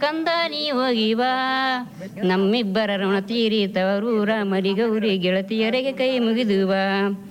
ಕಂದ ನೀ ಹೋಗಿವಾ ನಮ್ಮಿಬ್ಬರ ಋಣ ತೀರಿತವರೂರ ಮರಿಗೌರಿ ಗೆಳತಿಯರಿಗೆ ಕೈ ಮುಗಿದುವಾ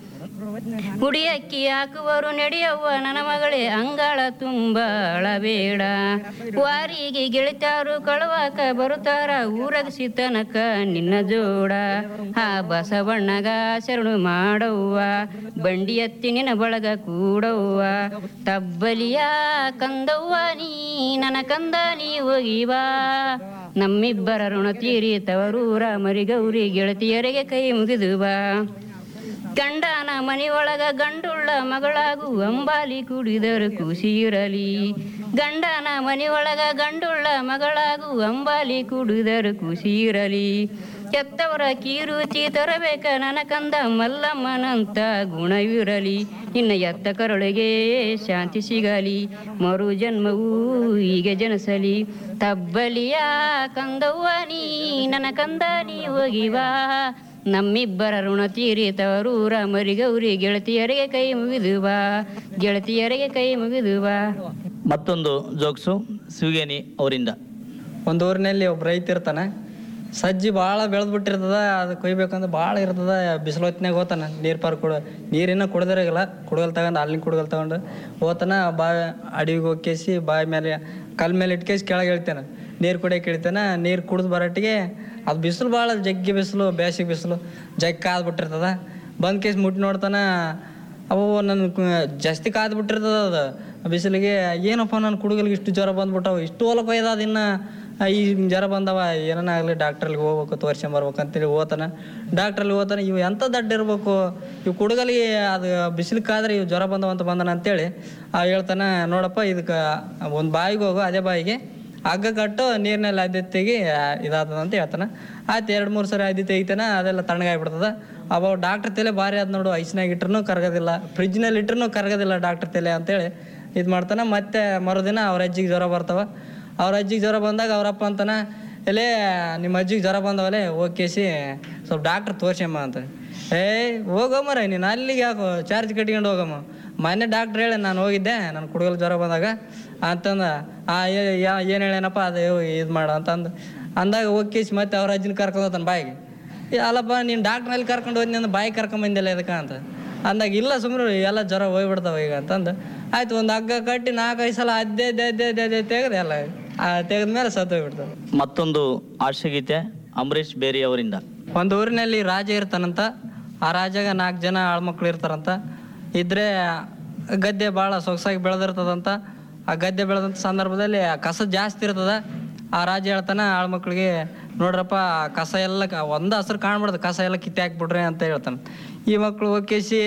ಹುಡಿ ಅಕ್ಕಿ ಹಾಕುವರು ನಡೆಯವ್ವ ನನ್ನ ಮಗಳೇ ಅಂಗಳ ತುಂಬ ಅಳಬೇಡ ವಾರಿಗೆ ಗೆಳತಾರು ಕಳುವಾಕ ಬರುತ್ತಾರ ಊರಗ ಸಿತನಕ ನಿನ್ನ ಜೋಡ ಆ ಬಸವಣ್ಣಗ ಶರಣು ಮಾಡವ್ವ ಬಂಡಿ ಎತ್ತಿ ನಿನ್ನ ಬಳಗ ಕೂಡವ್ವ ತಬ್ಬಲಿಯ ಕಂದವ್ವ ನೀ ನನ್ನ ಕಂದ ನೀ ಹೋಗಿವಾ ನಮ್ಮಿಬ್ಬರ ಋಣ ತೀರಿತವರೂರ ಮರಿಗೌರಿ ಗೆಳತಿಯರಿಗೆ ಕೈ ಮುಗಿದುವಾ ಗಂಡನ ಮನೆಯೊಳಗ ಗಂಡುಳ್ಳ ಮಗಳಾಗು ಅಂಬಾಲಿ ಕುಡಿದರು ಖುಷಿಯಿರಲಿ ಗಂಡನ ಮನೆಯೊಳಗ ಗಂಡುಳ್ಳ ಮಗಳಾಗು ಅಂಬಾಲಿ ಕುಡಿದರು ಖುಷಿಯಿರಲಿ ಕೆತ್ತವರ ಕೀರುಚಿ ತರಬೇಕ ನನ್ನ ಕಂದ ಮಲ್ಲಮ್ಮನಂತ ಗುಣವಿರಲಿ ನಿನ್ನ ಎತ್ತ ಕರುಳಿಗೆ ಶಾಂತಿ ಸಿಗಲಿ ಮರು ಜನ್ಮವೂ ಹೀಗೆ ಜನಿಸಲಿ ತಬ್ಬಲಿಯ ಕಂದವ್ವ ನೀ ನನ್ನ ಕಂದ ನೀ ಹೋಗಿವಾ ನಮ್ಮಿಬ್ಬರ ಋಣ ತೀರಿತವರೂರ ಮರಿಗೌರಿ ಗೆಳತಿಯರಿಗೆ ಕೈ ಮುಗಿದುವ ಗೆಳತಿಯರಿಗೆ ಕೈ ಮುಗಿದುವ ಮತ್ತೊಂದು ಜೋಕ್ಸು ಶಿವಗೇನಿ ಅವರಿಂದ ಒಂದು ಊರಿನಲ್ಲಿ ಒಬ್ಬ ರೈತ ಇರ್ತಾನೆ ಸಜ್ಜಿ ಭಾಳ ಬೆಳೆದು ಬಿಟ್ಟಿರ್ತದ ಅದು ಕೊಯ್ಬೇಕಂದ್ರೆ ಭಾಳ ಇರ್ತದ ಬಿಸಿಲು ಹೊತ್ನಾಗ ಹೋತಾನ ನೀರು ಪಾರ್ ಕೊಡ ನೀರಿನ ಕುಡ್ದಿರಾಗಿಲ್ಲ ಕುಡ್ಗಲ್ ತಗೊಂಡು ಅಲ್ಲಿನ ಕುಡ್ಗಲ್ ತಗೊಂಡು ಹೋತಾನ ಬಾವಿ ಅಡವಿಗೆ ಹೋಗ್ಕೇಸಿ ಬಾವಿ ಮೇಲೆ ಕಲ್ ಮೇಲೆ ಇಟ್ಕೇಸಿ ಕೆಳಗೆ ಇಳ್ತಾನೆ ನೀರು ಕುಡಿಯೋಕೆ ಇಳಿತಾನ ನೀರು ಕುಡ್ದು ಬರೋಟ್ಟಿಗೆ ಅದು ಬಿಸಿಲು ಭಾಳ ಜಗ್ಗಿ ಬಿಸಿಲು ಬೇಸಿಗೆ ಬಿಸಿಲು ಜಗ್ಗಿ ಕಾದು ಬಿಟ್ಟಿರ್ತದ ಬಂದ್ ಕೇಸ್ ಮುಟ್ಟಿ ನೋಡ್ತಾನ ಅವು ನನ್ನ ಜಾಸ್ತಿ ಕಾದು ಬಿಟ್ಟಿರ್ತದ ಅದು ಬಿಸಿಲಿಗೆ ಏನಪ್ಪ ನನ್ನ ಕುಡುಗಲ್ಗೆ ಇಷ್ಟು ಜ್ವರ ಬಂದ್ಬಿಟ್ಟವು ಇಷ್ಟು ಹೊಲಕ್ಕೆ ಒಯ್ದ ಇನ್ನು ಈ ಜ್ವರ ಬಂದವ ಏನಾನ ಆಗಲಿ ಡಾಕ್ಟ್ರಲ್ಲಿ ಹೋಗ್ಬೇಕು ತೋರ್ಸ್ಕೊಂಬರ್ಬೇಕು ಅಂತೇಳಿ ಹೋತಾನ ಡಾಕ್ಟ್ರಲ್ಲಿ ಹೋತಾನ ಇವು ಎಂಥ ದಡ್ಡ ಇರ್ಬೇಕು ಇವು ಕುಡುಗಲಿಗೆ ಅದು ಬಿಸಿಲು ಕಾದ್ರೆ ಇವು ಜ್ವರ ಬಂದವ ಅಂತ ಬಂದನ ಅಂತೇಳಿ ಆ ಹೇಳ್ತಾನ ನೋಡಪ್ಪ ಇದಕ್ಕೆ ಒಂದು ಬಾವಿಗೆ ಹೋಗು ಅದೇ ಬಾವಿಗೆ ಹಗ್ಗ ಕಟ್ಟು ನೀರಿನಲ್ಲಿ ಅದ್ದೆ ತೆಗಿ ಇದಾಗ್ತದ ಅಂತ ಹೇಳ್ತಾನ ಆಯ್ತು ಎರಡು ಮೂರು ಸರಿ ಅದ್ದೆ ತೆಗಿತಾನ ಅದೆಲ್ಲ ತಣ್ಣಗಾಗ್ಬಿಡ್ತದ ಅವ ಡಾಕ್ಟರ್ ತಲೆ ಭಾರಿ ಅದ್ ನೋಡು ಐಸ್ನಾಗ ಇಟ್ರು ಕರಗೋದಿಲ್ಲ ಫ್ರಿಜ್ನಲ್ಲಿ ಇಟ್ರು ಕರಗೋದಿಲ್ಲ ಡಾಕ್ಟರ್ ತಲೆ ಅಂತೇಳಿ ಇದು ಮಾಡ್ತಾನ ಮತ್ತೆ ಮರುದಿನ ಅವ್ರ ಅಜ್ಜಿಗೆ ಜ್ವರ ಬರ್ತಾವ ಅವ್ರ ಅಜ್ಜಿಗೆ ಜ್ವರ ಬಂದಾಗ ಅವರಪ್ಪ ಅಂತಾನ ಎಲೇ ನಿಮ್ಮ ಅಜ್ಜಿಗೆ ಜ್ವರ ಬಂದವಲೇ ಹೋಗ್ಕೇಸಿ ಸ್ವಲ್ಪ ಡಾಕ್ಟ್ರ್ ತೋರ್ಸಮ್ಮ ಅಂತ ಏಯ್ ಹೋಗಮ್ಮರ ನೀನು ಅಲ್ಲಿಗೆ ಯಾಕೋ ಚಾರ್ಜ್ ಕಟ್ಕೊಂಡು ಹೋಗಮ್ಮ ಮೊನ್ನೆ ಡಾಕ್ಟ್ರ್ ಹೇಳಿ ನಾನು ಹೋಗಿದ್ದೆ ನಾನು ಕುಡುಗಲ್ ಜ್ವರ ಬಂದಾಗ ಅಂತಂದ ಆ ಏನು ಹೇಳೇನಪ್ಪ ಅದು ಇದು ಮಾಡು ಅಂತಂದು ಅಂದಾಗ ಹೋಗ್ಕೇಸಿ ಮತ್ತೆ ಅವ್ರ ಅಜ್ಜಿನ ಕರ್ಕೊಂಡು ಹೋಗ್ತಾನೆ ಬಾಯಿಗೆ ಏ ಅಲ್ಲಪ್ಪ ನೀನು ಡಾಕ್ಟ್ರಲ್ಲಿ ಕರ್ಕೊಂಡು ಹೋದ್ನಿ ಅಂದ್ರೆ ಬಾಯಿ ಕರ್ಕೊಂಬಂದಿಲ್ಲ ಇದಕ್ಕೆ ಅಂತ ಅಂದಾಗ ಇಲ್ಲ ಸುಮ್ಮನೆ ಎಲ್ಲ ಜ್ವರ ಹೋಗ್ಬಿಡ್ತಾವ ಈಗ ಅಂತಂದು ಆಯ್ತು ಒಂದು ಹಗ್ಗ ಕಟ್ಟಿ ನಾಲ್ಕೈದು ಸಲ ಅದ್ದೇ ಅದ್ದೇ ಅದ್ದೇ ಅದ್ದೇ ಅದ್ದೇ ತೆಗೆದು ಎಲ್ಲ ತೆಗೆದ್ಮೇಲೆ ಸತ್ತು ಹೋಗ್ಬಿಡ್ತಾವೆ ಮತ್ತೊಂದು ಆಶಯಗೀತೆ ಅಂಬರೀಷ್ ಬೇರಿ ಅವರಿಂದ ಒಂದು ಊರಿನಲ್ಲಿ ರಾಜ ಇರ್ತಾನಂತ ಆ ರಾಜಾಗ ನಾಲ್ಕು ಜನ ಆಳ್ಮಕ್ಳು ಇರ್ತಾರಂತ ಇದ್ರೆ ಗದ್ದೆ ಭಾಳ ಸೊಗಸಾಗಿ ಬೆಳೆದಿರ್ತದಂತ ಆ ಗದ್ದೆ ಬೆಳೆದಂಥ ಸಂದರ್ಭದಲ್ಲಿ ಆ ಕಸ ಜಾಸ್ತಿ ಇರ್ತದ ಆ ರಾಜ ಹೇಳ್ತಾನ ಆಳ್ಮಕ್ಳಿಗೆ ನೋಡ್ರಪ್ಪ ಆ ಕಸ ಎಲ್ಲ ಕ- ಒಂದು ಹಸ್ರು ಕಾಣ್ಬಾರ್ದು ಕಸ ಎಲ್ಲ ಕಿತ್ತೆ ಹಾಕ್ಬಿಡ್ರಿ ಅಂತ ಹೇಳ್ತಾನೆ ಈ ಮಕ್ಳು ಹೋಗ್ಕೇಸಿ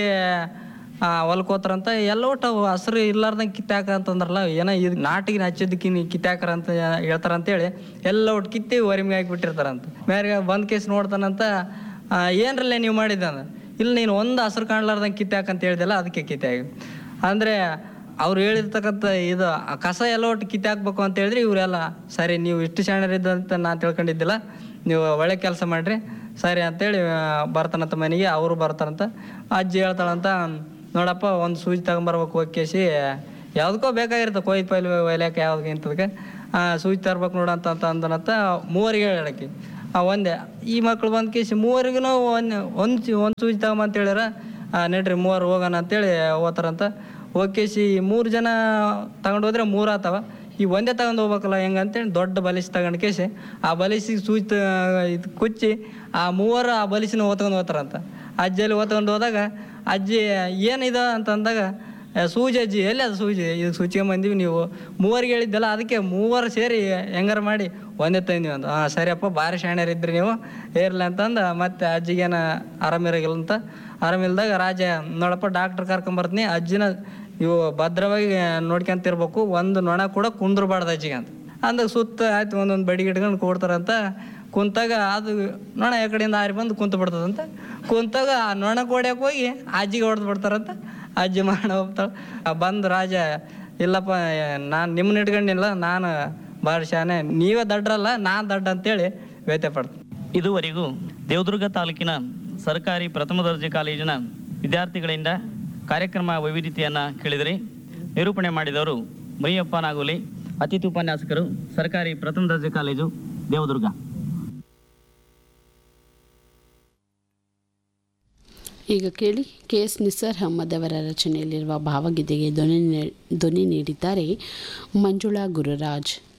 ಹೊಲ್ಕೋತಾರಂತ ಎಲ್ಲ ಒಟ್ಟು ಅವು ಹಸ್ರು ಇರ್ಲಾರ್ದಂಗೆ ಕಿತ್ತಾಕ ಅಂತಂದ್ರಲ್ಲ ಏನೋ ಇದು ನಾಟಿಗೆ ಹಚ್ಚಿದ್ದಕ್ಕೆ ಕಿತ್ತಾಕರ ಅಂತ ಹೇಳ್ತಾರ ಅಂತೇಳಿ ಎಲ್ಲ ಒಟ್ಟು ಕಿತ್ತಿ ಹೊರಿಮಿಗೆ ಹಾಕ್ಬಿಟ್ಟಿರ್ತಾರಂತ ಮೇರೆಗೆ ಬಂದ್ ಕೇಸ್ ನೋಡ್ತಾನಂತ ಆ, ಏನ್ರಲ್ಲೇ ನೀವು ಮಾಡಿದ್ದ ಅಂದ. ಇಲ್ಲ ನೀನು ಒಂದು ಹಸ್ರು ಕಾಣ್ಲಾರ್ದಂಗೆ ಕಿತ್ತಾಕಂತ ಹೇಳ್ದಲ್ಲ ಅದಕ್ಕೆ ಕಿತ್ತಾಗಿ ಅಂದರೆ ಅವ್ರು ಹೇಳಿರ್ತಕ್ಕಂಥ ಇದು ಆ ಕಸ ಎಲ್ಲ ಒಟ್ಟು ಕಿತ್ತೆ ಹಾಕ್ಬೇಕು ಅಂತ ಹೇಳಿದ್ರೆ ಇವರೆಲ್ಲ ಸರಿ ನೀವು ಇಷ್ಟು ಶಾಣರಿದ್ದಂತ ನಾನು ತಿಳ್ಕೊಂಡಿದ್ದಿಲ್ಲ ನೀವು ಒಳ್ಳೆ ಕೆಲಸ ಮಾಡ್ರಿ ಸರಿ ಅಂತೇಳಿ ಆ, ಬರ್ತಾನಂತ ಮನೆಗೆ ಅವರು ಬರ್ತಾರಂತ ಅಜ್ಜಿ ಹೇಳ್ತಾಳಂತ ನೋಡಪ್ಪ ಒಂದು ಸೂಜಿ ತಗೊಂಬರ್ಬೇಕು ಹೋಗ್ಕೇಸಿ ಯಾವುದಕ್ಕೋ ಬೇಕಾಗಿರುತ್ತೆ ಕೊಯ್ದು ಪೈಲ್ ಒಯ್ಲಾಕ ಯಾವ್ದಕ್ಕೆ ಇಂಥದಕ್ಕೆ ಸೂಜಿ ತರ್ಬೇಕು ನೋಡಂತ ಅಂತ ಅಂದನಂತ ಮೂವರಿಗೆ ಹೇಳಕ್ಕೆ ಆ ಒಂದೇ ಈ ಮಕ್ಳು ಬಂದು ಕೇಸಿ ಮೂವರಿಗೂ ಒಂದು ಒಂದು ಒಂದು ಸೂಜಿ ತಗೊಂಬಂತ ಹೇಳ್ಯಾರ ಆ, ನಡ್ರಿ ಮೂವರು ಹೋಗೋಣ ಅಂತೇಳಿ ಹೋಗ್ತಾರಂತ ಹೋಗ್ಕೇಸಿ ಮೂರು ಜನ ತಗೊಂಡು ಹೋದ್ರೆ ಮೂರು ಆತವ ಈ ಒಂದೇ ತಗೊಂಡು ಹೋಗ್ಬೇಕಲ್ಲ ಹೆಂಗಂತೇಳಿ ದೊಡ್ಡ ಬಲಿಸ್ ತಗೊಂಡು ಕೇಸಿ ಆ ಬಲಿಸಿಗೆ ಸೂಜಿ ತ ಇದು ಕುಚ್ಚಿ ಆ ಮೂವರು ಆ ಬಲಿಸಿನ ಓದ್ಕೊಂಡು ಹೋಗ್ತಾರಂತ ಅಜ್ಜಿಯಲ್ಲಿ ಓದ್ಕೊಂಡು ಹೋದಾಗ ಅಜ್ಜಿ ಏನಿದೆ ಅಂತಂದಾಗ "ಏ, ಸೂಜಿ ಅಜ್ಜಿ ಎಲ್ಲಿ ಅದು ಸೂಜಿ ಇದು ಸೂಚಿಗೆ ಬಂದೀವಿ ನೀವು ಮೂವರಿಗೆ ಹೇಳಿದ್ದಲ್ಲ ಅದಕ್ಕೆ ಮೂವರು ಸೇರಿ ಹೆಂಗಾರ ಮಾಡಿ ಒಂದೇ ತಂದೀವಿ ಅಂತ ಹಾಂ ಸರಿಯಪ್ಪ ಭಾರಿ ಶಾಣ್ಯರಿದ್ರಿ ನೀವು ಇರ್ಲಿ ಅಂತಂದು ಮತ್ತೆ ಅಜ್ಜಿಗೇನ ಆರಾಮಿರಾಗಿಲ್ಲ ಅಂತ ಆರಾಮಿಲ್ದಾಗ ರಾಜ ನೋಡಪ್ಪ ಡಾಕ್ಟ್ರ್ ಕರ್ಕೊಂಬರ್ತೀನಿ ಅಜ್ಜಿನ ಇವು ಭದ್ರವಾಗಿ ನೋಡ್ಕೊಂತಿರ್ಬೇಕು ಒಂದು ನೊಣ ಕೂಡ ಕುಂದ್ರಬಾರ್ದು ಅಜ್ಜಿಗೆ ಅಂತ ಅಂದಾಗ ಸುತ್ತ ಆಯ್ತು ಒಂದೊಂದು ಬಡಿಗೆ ಇಟ್ಕೊಂಡು ಕೊಡ್ತಾರಂತ ಕುಂತಾಗ ಅದು ನೊಣ ಆ ಕಡೆಯಿಂದ ಆರಿ ಬಂದು ಕುಂತು ಬಿಡ್ತದಂತ ಕುಂತಾಗ ಆ ನೊಣ ಕೊಡ್ಯಕ್ಕೆ ಹೋಗಿ ಅಜ್ಜಿಗೆ ಹೊಡೆದು ಬಿಡ್ತಾರಂತ ಅಜ್ಜಿ ಮಾಡಿ ಹೋಗ್ತಾಳೆ ಬಂದು ರಾಜ ಇಲ್ಲಪ್ಪ ನಾನು ನಿಮ್ಮನ್ನ ಇಟ್ಕೊಂಡಿಲ್ಲ ನಾನು ಭಾಳ ಶಾನೆ ನೀವೇ ದಡ್ರಲ್ಲ ನಾನು ದಡ್ಡ ಅಂತೇಳಿ ವ್ಯತ್ಯ ಪಡ್ತೀನಿ ಇದುವರೆಗೂ ದೇವದುರ್ಗ ತಾಲೂಕಿನ ಸರ್ಕಾರಿ ಪ್ರಥಮ ದರ್ಜೆ ಕಾಲೇಜಿನ ವಿದ್ಯಾರ್ಥಿಗಳಿಂದ ಕಾರ್ಯಕ್ರಮ ವೈವಿಧ್ಯತೆಯನ್ನು ಕೇಳಿದಿರಿ ನಿರೂಪಣೆ ಮಾಡಿದವರು ಮುನಿಯಪ್ಪ ನಾಗುಲಿ ಅತಿಥಿ ಉಪನ್ಯಾಸಕರು ಸರ್ಕಾರಿ ಪ್ರಥಮ ದರ್ಜೆ ಕಾಲೇಜು ದೇವದುರ್ಗ ಈಗ ಕೇಳಿ ಕೆ ಎಸ್ ನಿಸಾರ್ ಅಹಮದ್ ಅವರ ರಚನೆಯಲ್ಲಿರುವ ಭಾವಗೀತೆಗೆ ಧ್ವನಿ ನೀ- ಧ್ವನಿ ನೀಡಿದ್ದಾರೆ ಮಂಜುಳಾ ಗುರುರಾಜ್